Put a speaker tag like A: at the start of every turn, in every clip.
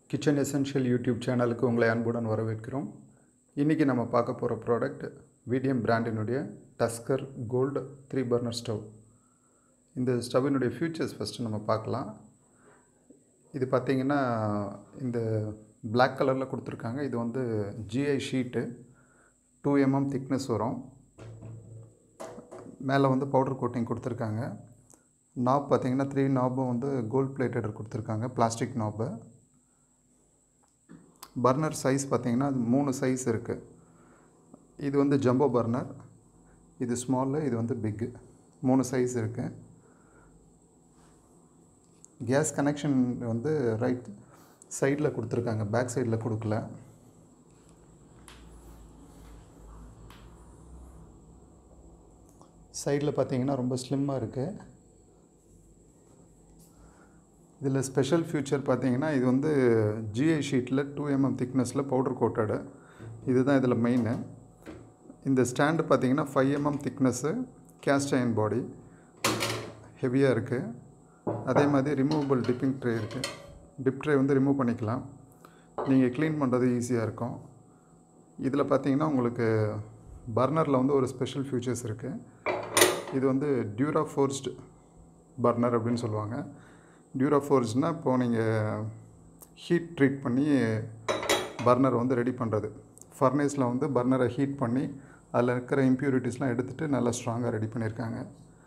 A: kitchen essential YouTube சேனலுக்கு உங்களை அன்புடன் வரவேற்கிறோம் இன்றைக்கி நம்ம பார்க்க போகிற ப்ராடக்ட் விடிஎம் பிராண்டினுடைய Tusker gold three burner stove இந்த ஸ்டவ்வினுடைய ஃபியூச்சர்ஸ் ஃபஸ்ட்டு நம்ம பார்க்கலாம் இது பார்த்திங்கன்னா இந்த Black கலரில் கொடுத்துருக்காங்க இது வந்து GI sheet two mm thickness வரும் மேலே வந்து பவுடர் கோட்டிங் கொடுத்துருக்காங்க நாப் பார்த்தீங்கன்னா த்ரீ நாபும் வந்து கோல்ட் பிளேட்டட் கொடுத்துருக்காங்க பிளாஸ்டிக் நாப்பு பர்னர் சைஸ் பார்த்தீங்கன்னா அது மூணு சைஸ் இருக்குது இது வந்து ஜம்போ பர்னர் இது ஸ்மாலு இது வந்து பிக்கு மூணு சைஸ் இருக்குது கேஸ் கனெக்ஷன் வந்து ரைட் சைடில் கொடுத்துருக்காங்க பேக் சைடில் கொடுக்கல சைடில் பார்த்தீங்கன்னா ரொம்ப ஸ்லிம்மாக இருக்குது இதில் ஸ்பெஷல் ஃபியூச்சர் பார்த்தீங்கன்னா இது வந்து ஜிஐ ஷீட்டில் டூ எம்எம் திக்னஸில் பவுடர் கோட்டடு இதுதான் இதில் மெயினு இந்த ஸ்டாண்டு பார்த்தீங்கன்னா five mm thickness cast iron body ஹெவியாக இருக்குது அதே மாதிரி ரிமூவபிள் டிப்பிங் ட்ரே இருக்குது டிப் ட்ரே வந்து ரிமூவ் பண்ணிக்கலாம் நீங்கள் க்ளீன் பண்ணுறது ஈஸியாக இருக்கும் இதில் பார்த்தீங்கன்னா உங்களுக்கு பர்னரில் வந்து ஒரு ஸ்பெஷல் ஃபியூச்சர்ஸ் இருக்குது இது வந்து டியூரா ஃபோர்ஸ்டு பர்னர் அப்படின்னு சொல்லுவாங்க டியூரா ஃபோர்ஸ்னால் இப்போது நீங்கள் ஹீட் ட்ரீட் பண்ணி பர்னர் வந்து ரெடி பண்ணுறது ஃபர்னேஸில் வந்து பர்னரை ஹீட் பண்ணி அதில் இருக்கிற இம்ப்யூரிட்டிஸ்லாம் எடுத்துகிட்டு நல்லா ஸ்ட்ராங்காக ரெடி பண்ணியிருக்காங்க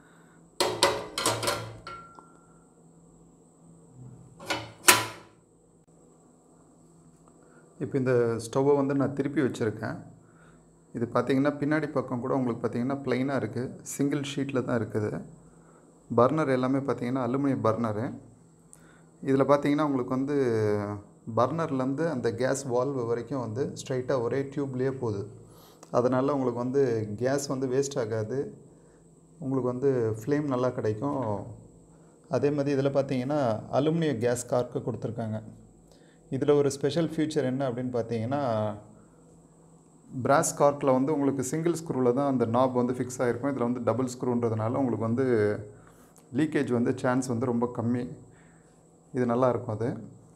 A: இப்போ இந்த ஸ்டவ்வை வந்து நான் திருப்பி வச்சுருக்கேன் இது பார்த்தீங்கன்னா பின்னாடி பக்கம் கூட உங்களுக்கு பார்த்தீங்கன்னா ப்ளைனாக இருக்குது சிங்கிள் ஷீட்டில் தான் இருக்குது பர்னர் எல்லாமே பார்த்தீங்கன்னா அலுமினியம் பர்னரு இதில் பார்த்தீங்கன்னா உங்களுக்கு வந்து பர்னர்லேருந்து அந்த கேஸ் வால்வு வரைக்கும் வந்து ஸ்ட்ரைட்டாக ஒரே டியூப்லேயே போகுது அதனால் உங்களுக்கு வந்து கேஸ் வந்து வேஸ்ட் ஆகாது உங்களுக்கு வந்து ஃப்ளேம் நல்லா கிடைக்கும் அதே மாதிரி இதில் பார்த்தீங்கன்னா அலுமினிய கேஸ் கார்க்கு கொடுத்துருக்காங்க இதில் ஒரு ஸ்பெஷல் ஃபியூச்சர் என்ன அப்படின்னு பார்த்தீங்கன்னா பிராஸ் கார்க்கில் வந்து உங்களுக்கு சிங்கிள் ஸ்க்ரூவில் தான் அந்த நாப் வந்து ஃபிக்ஸ் ஆகிருக்கும் இதில் வந்து டபுள் ஸ்க்ரூன்றதுனால உங்களுக்கு வந்து லீக்கேஜ் வந்து சான்ஸ் வந்து ரொம்ப கம்மி இது நல்லா இருக்கும் அது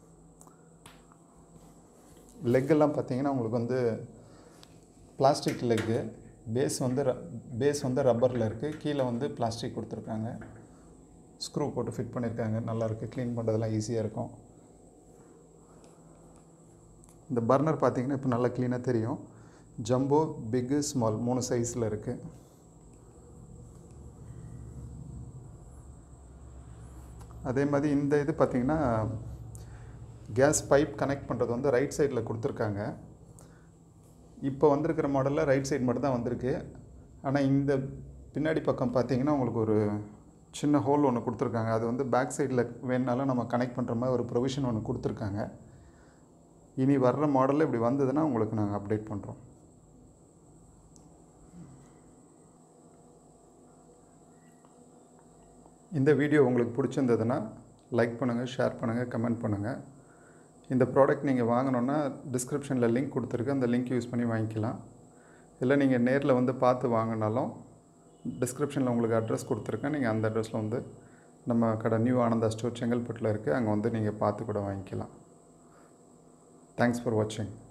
A: லெக்கெல்லாம் பார்த்தீங்கன்னா உங்களுக்கு வந்து பிளாஸ்டிக் லெக்கு பேஸ் வந்து பேஸ் வந்து ரப்பரில் இருக்குது கீழே வந்து பிளாஸ்டிக் கொடுத்துருக்காங்க ஸ்க்ரூ போட்டு ஃபிட் பண்ணியிருக்காங்க நல்லாயிருக்கு க்ளீன் பண்ணுறதுலாம் ஈஸியாக இருக்கும் இந்த பர்னர் பார்த்தீங்கன்னா இப்போ நல்லா க்ளீனாக தெரியும் ஜம்போ பிக்கு ஸ்மால் மூணு சைஸில் இருக்குது அதே மாதிரி இந்த இது பார்த்திங்கன்னா கேஸ் பைப் கனெக்ட் பண்ணுறது வந்து ரைட் சைடில் கொடுத்துருக்காங்க இப்போ வந்திருக்கிற மாடலில் ரைட் சைடு மட்டும் தான் வந்திருக்கு ஆனால் இந்த பின்னாடி பக்கம் பார்த்தீங்கன்னா உங்களுக்கு ஒரு சின்ன ஹோல் ஒன்று கொடுத்துருக்காங்க அது வந்து பேக் சைடில் வேணுனாலும் நம்ம கனெக்ட் பண்ணுற மாதிரி ஒரு ப்ரொவிஷன் ஒன்று கொடுத்துருக்காங்க இனி வர்ற மாடலில் இப்படி வந்ததுன்னா உங்களுக்கு நாங்கள் அப்டேட் பண்ணுறோம் இந்த வீடியோ உங்களுக்கு பிடிச்சிருந்ததுன்னா லைக் பண்ணுங்கள் ஷேர் பண்ணுங்கள் கமெண்ட் பண்ணுங்கள் இந்த ப்ராடக்ட் நீங்கள் வாங்கணுன்னா டிஸ்கிரிப்ஷனில் லிங்க் கொடுத்துருக்கு அந்த லிங்க் யூஸ் பண்ணி வாங்கிக்கலாம் இல்லை நீங்கள் நேரில் வந்து பார்த்து வாங்கினாலும் டிஸ்கிரிப்ஷனில் உங்களுக்கு அட்ரஸ் கொடுத்துருக்கேன் நீங்கள் அந்த அட்ரஸில் வந்து நம்ம கடை நியூ ஆனந்தா ஸ்டோர் செங்கல்பட்டில் இருக்குது அங்கே வந்து நீங்கள் பார்த்து கூட வாங்கிக்கலாம் தேங்க்ஸ் ஃபார் வாட்சிங்